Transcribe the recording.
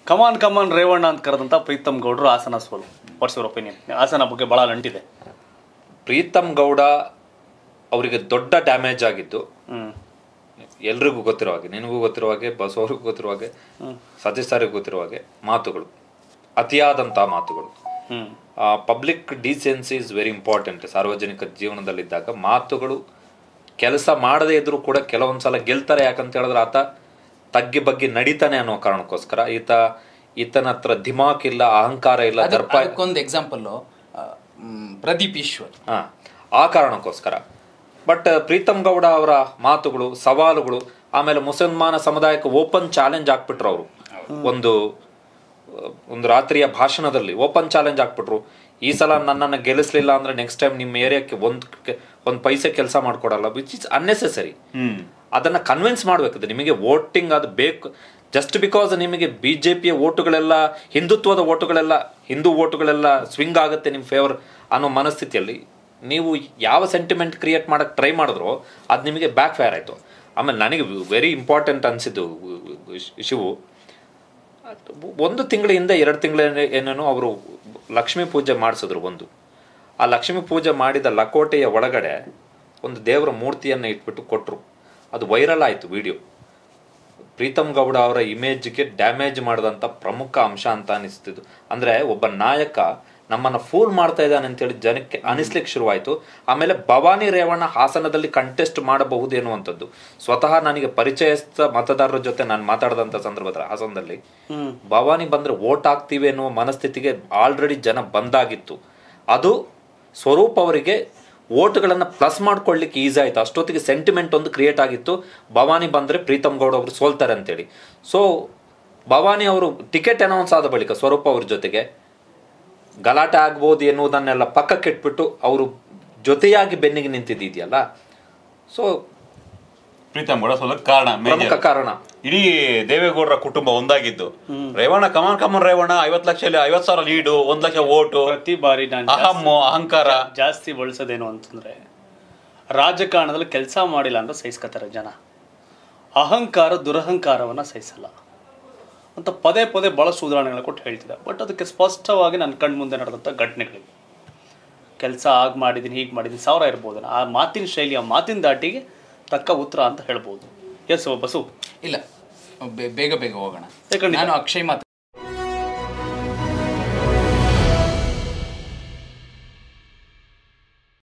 ಕಮಾನ್ ಕಮಾನ್ ರೇವಣ್ಣ ಅಂತ ಕರೆದಂಥ ಪ್ರೀತಮ್ ಗೌಡ್ರು ಹಾಸನ ಸೋಲು ವಾಟ್ಸ್ ಯುವರ್ ಒಪಿನಿಯನ್ ಹಾಸನ ಬಗ್ಗೆ ಭಾಳ ನಂಟಿದೆ ಪ್ರೀತಮ್ ಗೌಡ ಅವರಿಗೆ ದೊಡ್ಡ ಡ್ಯಾಮೇಜ್ ಆಗಿದ್ದು ಹ್ಮ್ ಎಲ್ರಿಗೂ ಗೊತ್ತಿರೋ ಹಾಗೆ ನಿನಗೂ ಗೊತ್ತಿರೋ ಹಾಗೆ ಬಸ್ ಅವ್ರಿಗೂ ಗೊತ್ತಿರೋ ಹಾಗೆ ಸತೀಶ್ ಸಾರಿಗೂ ಗೊತ್ತಿರೋ ಹಾಗೆ ಮಾತುಗಳು ಅತಿಯಾದಂಥ ಮಾತುಗಳು hmm public decency is very important ಸಾರ್ವಜನಿಕ ಜೀವನದಲ್ಲಿದ್ದಾಗ ಮಾತುಗಳು ಕೆಲಸ ಮಾಡದೇ ಇದ್ರೂ ಕೂಡ ಕೆಲವೊಂದು ಸಲ ಗೆಲ್ತಾರೆ ಯಾಕಂತ ಹೇಳಿದ್ರೆ ಆತ ತಗ್ಗಿ ಬಗ್ಗೆ ನಡೀತಾನೆ ಅನ್ನೋ ಕಾರಣಕ್ಕೋಸ್ಕರ ಈತ ಈತನ ಹತ್ರ ದಿಮಾಕ್ ಇಲ್ಲ ಅಹಂಕಾರ ಇಲ್ಲ ಅದ್ರ- ದರ್ಪ ಅದಕ್ಕೊಂದು ಎಕ್ಸಾಂಪಲ್ ಪ್ರದೀಪ್ ಈಶ್ವರ್ ಹಾ ಆ ಕಾರಣಕ್ಕೋಸ್ಕರ ಬಟ್ ಪ್ರೀತಮ್ ಗೌಡ ಅವರ ಮಾತುಗಳು ಸವಾಲುಗಳು ಆಮೇಲೆ ಮುಸಲ್ಮಾನ ಸಮುದಾಯಕ್ಕೆ ಓಪನ್ ಚಾಲೆಂಜ್ ಹಾಕ್ಬಿಟ್ರು ಅವರು ಒಂದು ಒಂದು ರಾತ್ರಿಯ ಭಾಷಣದಲ್ಲಿ ಓಪನ್ ಚಾಲೆಂಜ್ ಹಾಕ್ಬಿಟ್ರು ಈ ಸಲ ನನ್ನನ್ನು ಗೆಲ್ಲಿಸ್ಲಿಲ್ಲ ಅಂದ್ರೆ ನೆಕ್ಸ್ಟ್ ಟೈಮ್ ನಿಮ್ಮ ಏರಿಯಾಕ್ಕೆ ಒಂದು ಒಂದು ಪೈಸೆ ಕೆಲಸ ಮಾಡ್ಕೊಡಲ್ಲ ವಿಚ್ ಇಸ್ ಅನ್ನೆಸೆಸರಿ ಅದನ್ನ ಕನ್ವಿನ್ಸ್ ಮಾಡ್ಬೇಕು ನಿಮಗೆ ವೋಟಿಂಗ್ ಅದು ಬೇಕು ಜಸ್ಟ್ ಬಿಕಾಸ್ ನಿಮಗೆ ಬಿ ಜೆ ಪಿಯ ಓಟುಗಳೆಲ್ಲ ಹಿಂದುತ್ವದ ಓಟುಗಳೆಲ್ಲ ಹಿಂದೂ ಓಟುಗಳೆಲ್ಲ ಸ್ವಿಂಗ್ ಆಗುತ್ತೆ ನಿಮ್ಮ ಫೇವರ್ ಅನ್ನೋ ಮನಸ್ಥಿತಿಯಲ್ಲಿ ನೀವು ಯಾವ ಸೆಂಟಿಮೆಂಟ್ ಕ್ರಿಯೇಟ್ ಮಾಡಕ್ಕೆ ಟ್ರೈ ಮಾಡಿದ್ರು ಅದು ನಿಮಗೆ ಬ್ಯಾಕ್ ಫೈರ್ ಆಯಿತು ಆಮೇಲೆ ನನಗೆ ವೆರಿ ಇಂಪಾರ್ಟೆಂಟ್ ಅನಿಸಿದ್ದು ಶಿವು ಒಂದು ತಿಂಗಳ ಹಿಂದೆ ಎರಡು ತಿಂಗಳ ಏನೇನೋ ಅವರು ಲಕ್ಷ್ಮೀ ಪೂಜೆ ಮಾಡಿಸಿದ್ರು ಒಂದು ಆ ಲಕ್ಷ್ಮೀ ಪೂಜೆ ಮಾಡಿದ ಲಕೋಟೆಯ ಒಳಗಡೆ ಒಂದು ದೇವರ ಮೂರ್ತಿಯನ್ನು ಇಟ್ಬಿಟ್ಟು ಕೊಟ್ಟರು ಅದು ವೈರಲ್ ಆಯಿತು ವಿಡಿಯೋ ಪ್ರೀತಮ್ ಗೌಡ ಅವರ ಇಮೇಜ್ಗೆ ಡ್ಯಾಮೇಜ್ ಮಾಡಿದಂಥ ಪ್ರಮುಖ ಅಂಶ ಅಂತ ಅನಿಸ್ತಿದ್ದು ಅಂದರೆ ಒಬ್ಬ ನಾಯಕ ನಮ್ಮನ್ನು ಫೂಲ್ ಮಾಡ್ತಾ ಇದ್ದಾನೆ ಅಂತೇಳಿ ಜನಕ್ಕೆ ಅನಿಸ್ಲಿಕ್ಕೆ ಶುರುವಾಯಿತು ಆಮೇಲೆ ಭವಾನಿ ರೇವಣ್ಣ ಹಾಸನದಲ್ಲಿ ಕಂಟೆಸ್ಟ್ ಮಾಡಬಹುದು ಎನ್ನುವಂಥದ್ದು ಸ್ವತಃ ನನಗೆ ಪರಿಚಯಸ್ಥ ಮತದಾರರ ಜೊತೆ ನಾನು ಮಾತಾಡಿದಂಥ ಸಂದರ್ಭದಲ್ಲಿ ಹಾಸನದಲ್ಲಿ ಭವಾನಿ ಬಂದರೆ ವೋಟ್ ಹಾಕ್ತೀವಿ ಎನ್ನುವ ಮನಸ್ಥಿತಿಗೆ ಆಲ್ರೆಡಿ ಜನ ಬಂದಾಗಿತ್ತು ಅದು ಸ್ವರೂಪ್ ಅವರಿಗೆ ಓಟ್ಗಳನ್ನು ಪ್ಲಸ್ ಮಾಡ್ಕೊಳ್ಳಿಕ್ಕೆ ಈಸಿ ಆಯಿತು ಅಷ್ಟೊತ್ತಿಗೆ ಸೆಂಟಿಮೆಂಟ್ ಒಂದು ಕ್ರಿಯೇಟ್ ಆಗಿತ್ತು ಭವಾನಿ ಬಂದರೆ ಪ್ರೀತಮ್ ಗೌಡ ಅವರು ಸೋಲ್ತಾರೆ ಅಂತೇಳಿ ಸೊ ಭವಾನಿ ಅವರು ಟಿಕೆಟ್ ಅನೌನ್ಸ್ ಆದ ಬಳಿಕ ಸ್ವರೂಪ್ ಅವ್ರ ಜೊತೆಗೆ ಗಲಾಟೆ ಆಗ್ಬೋದು ಎನ್ನುವುದನ್ನೆಲ್ಲ ಪಕ್ಕಕ್ಕೆ ಇಟ್ಬಿಟ್ಟು ಅವರು ಜೊತೆಯಾಗಿ ಬೆನ್ನಿಗೆ ನಿಂತಿದ್ದೀಯಲ್ಲ ಸೊ ಪ್ರೀತಮ್ ಗೌಡ ಸೋಲಕ್ ಕಾರಣ ಪ್ರಮುಖ major. ಕಾರಣ ಇಡೀ ದೇವೇಗೌಡರ ಕುಟುಂಬ ಒಂದಾಗಿದ್ದು ರೇವಣ್ಣ ಕಮನ್ ಕಮನ್ ರೇವಣ್ಣ ಐವತ್ ಲಕ್ಷ ಐವತ್ ಸಾವಿರ ಲೀಡು ಒಂದ್ ಲಕ್ಷ ಓಟು ಪ್ರತಿ ಬಾರಿ ನಾನು ಅಹಮ್ಮು ಅಹಂಕಾರ ಜಾಸ್ತಿ ಬಳಸೋದೇನು ಅಂತಂದ್ರೆ ರಾಜಕಾರಣದಲ್ಲಿ ಕೆಲಸ ಮಾಡಿಲ್ಲ ಅಂದ್ರೆ ಸಹಿಸ್ಕೊತಾರೆ ಜನ ಅಹಂಕಾರ ದುರಹಂಕಾರವನ್ನು ಸಹಿಸಲ್ಲ ಅಂತ ಪದೇ ಪದೇ ಬಳಸೋ ಉದಾಹರಣೆಗಳನ್ನ ಕೊಟ್ಟು ಹೇಳ್ತಿದ್ದೆ ಬಟ್ ಅದಕ್ಕೆ ಸ್ಪಷ್ಟವಾಗಿ ನನ್ನ ಕಣ್ಣು ಮುಂದೆ ನಡೆದಂಥ ಘಟನೆಗಳಿವೆ ಕೆಲಸ ಆಗ ಮಾಡಿದ್ದೀನಿ ಹೀಗೆ ಮಾಡಿದ್ದೀನಿ ಸಾವಿರ ಇರ್ಬೋದು ಆ ಮಾತಿನ ಶೈಲಿ ಆ ಮಾತಿನ ದಾಟಿಗೆ ತಕ್ಕ ಉತ್ತರ ಅಂತ ಹೇಳ್ಬೋದು ಎಸ್ ಬಸು ಇಲ್ಲ ಬೇ- ಬೇಗ ಬೇಗ ಹೋಗೋಣ ಏ, ಖಂಡಿತ. ನಾನು ಅಕ್ಷಯ್ ಮಾತ್ರ